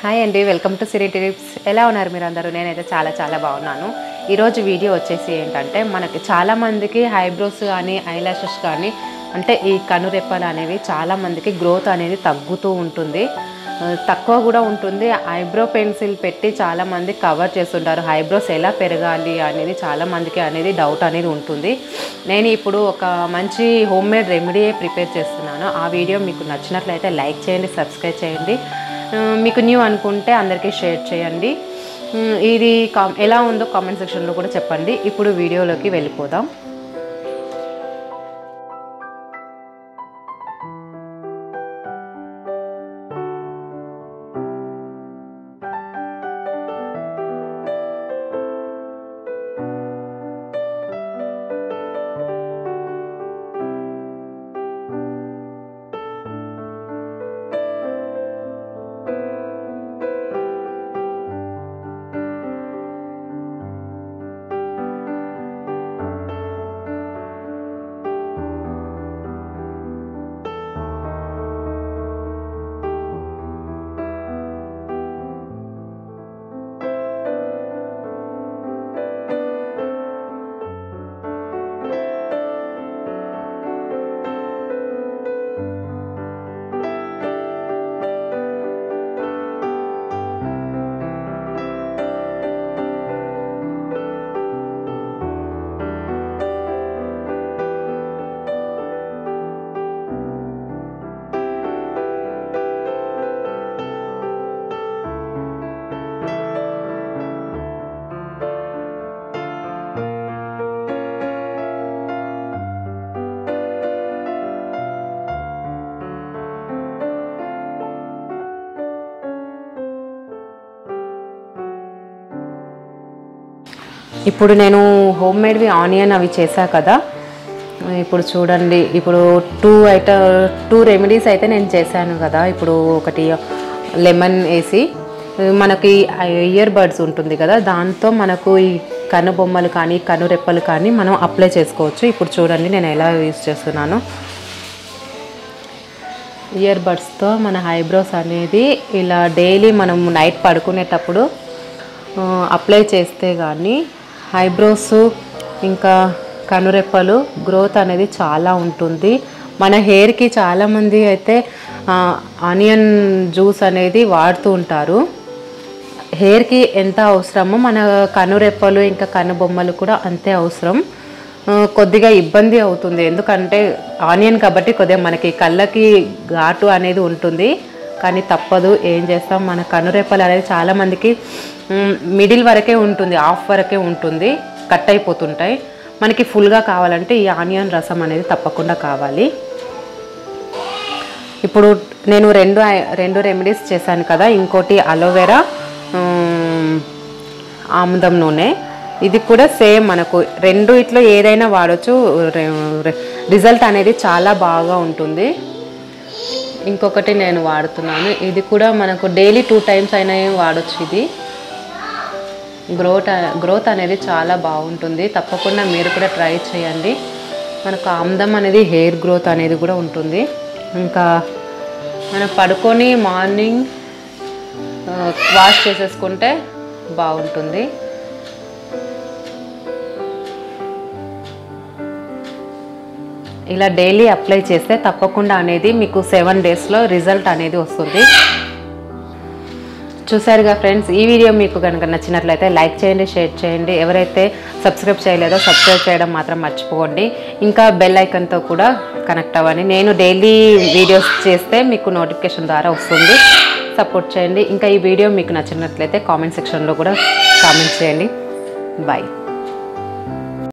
hi అండి welcome to సిరీ tips ఎలా ఉన్నారు మీరు అందరూ నేనైతే చాలా చాలా బాగున్నాను ఈరోజు వీడియో వచ్చేసి ఏంటంటే మనకి చాలామందికి హైబ్రోస్ కానీ ఐలాషెస్ కానీ అంటే ఈ కనురెప్పలు అనేవి చాలామందికి గ్రోత్ అనేది తగ్గుతూ ఉంటుంది ఆ, తక్కువ కూడా ఉంటుంది ఐబ్రో పెన్సిల్ పెట్టి చాలామంది కవర్ చేస్తుంటారు ఐబ్రోస్ ఎలా పెరగాలి అనేది చాలామందికి అనేది డౌట్ అనేది ఉంటుంది నేను ఇప్పుడు ఒక మంచి హోమ్ మేడ్ రెమెడీ ప్రిపేర్ చేస్తున్నాను ఆ వీడియో మీకు నచ్చినట్లయితే లైక్ చేయండి సబ్స్క్రైబ్ చేయండి ఆ, మీకు న్యూ అనుకుంటే అందరికీ షేర్ చేయండి ఉమ్, ఇది కా- ఎలా ఉందో కామెంట్ సెక్షన్లో కూడా చెప్పండి ఇప్పుడు వీడియోలోకి వెళ్ళిపోదాం ఇప్పుడు నేను హోమ్ మేడ్వి ఆనియన్ అవి చేశా కదా ఇప్పుడు చూడండి ఇప్పుడు టూ ఐట టూ రెమెడీస్ అయితే నేను చేశాను కదా ఇప్పుడు ఒకటి లెమన్ వేసి మనకి ఇయర్ బడ్స్ ఉంటుంది కదా దాంతో మనకు ఈ కను బొమ్మలు కానీ కను రెప్పలు కానీ మనం అప్లై చేసుకోవచ్చు ఇప్పుడు చూడండి నేను ఎలా యూజ్ చేస్తున్నాను ఇయర్ బడ్స్తో మన ఐబ్రోస్ అనేది ఇలా డైలీ మనం నైట్ పడుకునేటప్పుడు ఆ, అప్లై చేస్తే కానీ ఐబ్రోస్ ఇంకా కనురెప్పలు గ్రోత్ అనేది చాలా ఉంటుంది మన హెయిర్కి చాలామంది అయితే ఆ, ఆనియన్ జ్యూస్ అనేది వాడుతూ ఉంటారు హెయిర్కి ఎంత అవసరమో మన కనురెప్పలు ఇంకా కనుబొమ్మలు కూడా అంతే అవసరం ఆ, కొద్దిగా ఇబ్బంది అవుతుంది ఎందుకంటే ఆనియన్ కాబట్టి కొద్దిగా మనకి కళ్ళకి ఘాటు అనేది ఉంటుంది కానీ తప్పదు ఏం చేస్తాం మన కనురెప్పలు అనేది చాలామందికి మిడిల్ వరకే ఉంటుంది హాఫ్ వరకే ఉంటుంది కట్ అయిపోతుంటాయి మనకి ఫుల్గా కావాలంటే ఈ ఆనియన్ రసం అనేది తప్పకుండా కావాలి ఇప్పుడు నేను రెండు ఐ- రెండు రెమెడీస్ చేశాను కదా ఇంకోటి అలోవెరా ఉమ్, ఆముదం నూనె ఇది కూడా సేమ్ మనకు రెండు ఇట్లో ఏదైనా వాడచ్చు రిజల్ట్ అనేది చాలా బాగా ఉంటుంది ఇంకొకటి నేను వాడుతున్నాను ఇది కూడా మనకు డైలీ టూ టైమ్స్ అయినా వాడచ్చు ఇది గ్రోత్ గ్రోత్ అనేది చాలా బాగుంటుంది తప్పకుండా మీరు కూడా ట్రై చేయండి మనకు ఆమ్దం అనేది హెయిర్ గ్రోత్ అనేది కూడా ఉంటుంది ఇంకా మనం పడుకొని మార్నింగ్ వాష్ చేసేసుకుంటే బాగుంటుంది ఇలా డైలీ అప్లై చేస్తే తప్పకుండా అనేది మీకు సెవెన్ డేస్లో రిజల్ట్ అనేది వస్తుంది చూసారుగా ఫ్రెండ్స్ ఈ వీడియో మీకు కనుక నచ్చినట్లయితే లైక్ చేయండి షేర్ చేయండి ఎవరైతే సబ్స్క్రైబ్ చేయలేదో సబ్స్క్రైబ్ చేయడం మాత్రం మర్చిపోకండి ఇంకా బెల్ ఐకన్తో కూడా కనెక్ట్ అవ్వండి నేను డైలీ వీడియోస్ చేస్తే మీకు నోటిఫికేషన్ ద్వారా వస్తుంది సపోర్ట్ చేయండి ఇంకా ఈ వీడియో మీకు నచ్చినట్లయితే కామెంట్ సెక్షన్లో కూడా కామెంట్ చేయండి బాయ్